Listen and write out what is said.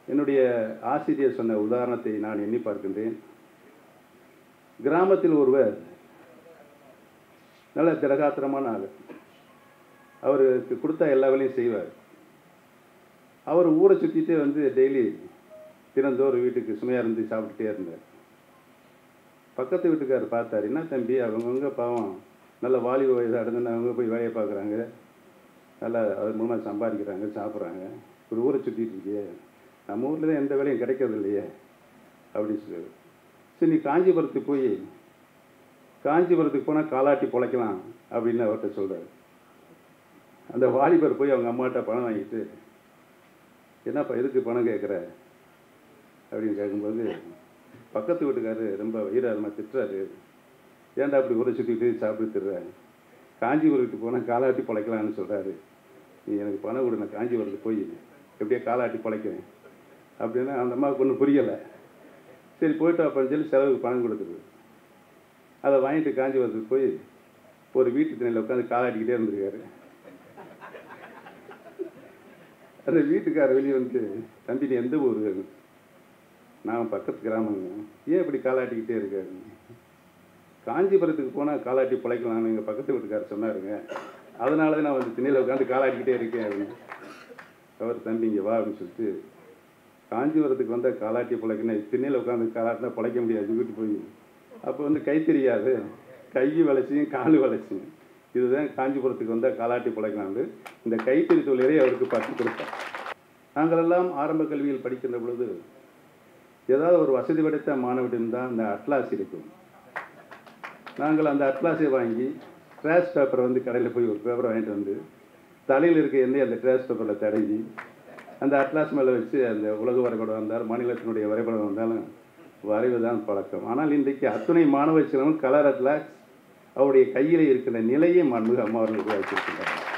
என்னுடைய ஆசிரியர் சொன்ன உதாரணத்தை நான் எண்ணி பார்க்கின்றேன் கிராமத்தில் ஒருவர் நல்ல திடகாத்திரமான ஆள் அவருக்கு கொடுத்த எல்லா வேலையும் செய்வார் அவர் ஊரை சுற்றிட்டே வந்து டெய்லி தினந்தோறும் வீட்டுக்கு சுமையாக இருந்து சாப்பிட்டுட்டே இருந்தார் பக்கத்து வீட்டுக்காரர் பார்த்தார் என்ன தம்பி அவங்கவுங்க பாவம் நல்ல வாலிப வயசு அடைஞ்சு அவங்க போய் வேலையை பார்க்குறாங்க நல்லா அது மூலமாக சம்பாதிக்கிறாங்க சாப்பிட்றாங்க ஒரு ஊரை சுற்றிட்டு இருக்கியே நம்ம ஊரில் தான் எந்த வேலையும் கிடைக்கிறது இல்லையே அப்படின்னு சொல்லுவார் சரி நீ காஞ்சிபுரத்துக்கு போய் காஞ்சிபுரத்துக்கு போனால் காலாட்டி பொழைக்கலாம் அப்படின்னு அவர்கிட்ட சொல்கிறார் அந்த வாலிபர் போய் அவங்க அம்மாட்ட பணம் வாங்கிட்டு என்னப்பா எதுக்கு பணம் கேட்குற அப்படின்னு கேட்கும்போது பக்கத்து வீட்டுக்காரரு ரொம்ப வீராரமாக திட்டுறாரு ஏன்டா அப்படி ஊரை சுற்றிட்டு சாப்பிட்டு திடுற காஞ்சிபுரத்துக்கு போனால் காலாட்டி பொழைக்கலாம்னு சொல்கிறாரு நீ எனக்கு பணம் கொடு நான் காஞ்சிபுரத்துக்கு போய் எப்படியே காலாட்டி பொழைக்கிறேன் அப்படின்னா அந்த அம்மாவுக்கு ஒன்றும் புரியலை சரி போயிட்டு அப்படின்னு சொல்லி செலவுக்கு பணம் கொடுக்குது அதை வாங்கிட்டு காஞ்சிபுரத்துக்கு போய் ஒரு வீட்டு திணையில் உட்காந்து காலாட்டிக்கிட்டே இருந்திருக்காரு அந்த வீட்டுக்காரர் வெளியே வந்து தம்பி நீ எந்த ஊர் நான் பக்கத்து கிராமங்க ஏன் இப்படி காலாட்டிக்கிட்டே இருக்காரு காஞ்சிபுரத்துக்கு போனால் காலாட்டி பிழைக்கலாம்னு எங்கள் பக்கத்து வீட்டுக்காரர் சொன்னாருங்க அதனால தான் நான் வந்து திண்ணையில் உட்காந்து காலாட்டிக்கிட்டே இருக்கேன் அப்படின்னு அவர் தம்பி இங்கே வா அப்படின்னு சொல்லிட்டு காஞ்சிபுரத்துக்கு வந்தால் காலாட்டி பிழைக்கணும் திண்ணையில் உட்காந்து காலாட்டினா பிழைக்க முடியாது வீட்டு போய் அப்போ வந்து கை தெரியாது கை வளைச்சியும் கால் வளைச்சியும் இதுதான் காஞ்சிபுரத்துக்கு வந்தால் காலாட்டி பிழைக்கலாம்னு இந்த கைத்தறி தொழிலை அவருக்கு பற்றி கொடுத்தார் நாங்களெல்லாம் ஆரம்ப கல்வியில் படிக்கின்ற பொழுது ஏதாவது ஒரு வசதி படைத்த மாணவரிடம் தான் இந்த அட்லாஸ் இருக்கும் நாங்கள் அந்த அட்லாஸை வாங்கி ட்ராஷ் பேப்பரை வந்து கடையில் போய் ஒரு பேப்பரை வாங்கிட்டு வந்து தலையில் இருக்க எண்ணெய் அந்த ட்ராஷ் பேப்பரில் தடவி அந்த அட்லாஸ் மேலே வச்சு அந்த உலக வரைபடம் வந்தாலும் மாநிலத்தினுடைய வரைபடம் வந்தாலும் வரைவுதான் பழக்கம் ஆனால் இன்றைக்கு அத்துணை மாணவ செல்வம் கலர் அட்லாஸ் அவருடைய கையில் இருக்கிற நிலையை மாண்புக அம்மா அவர்களுக்கு வைத்திருக்கிறார்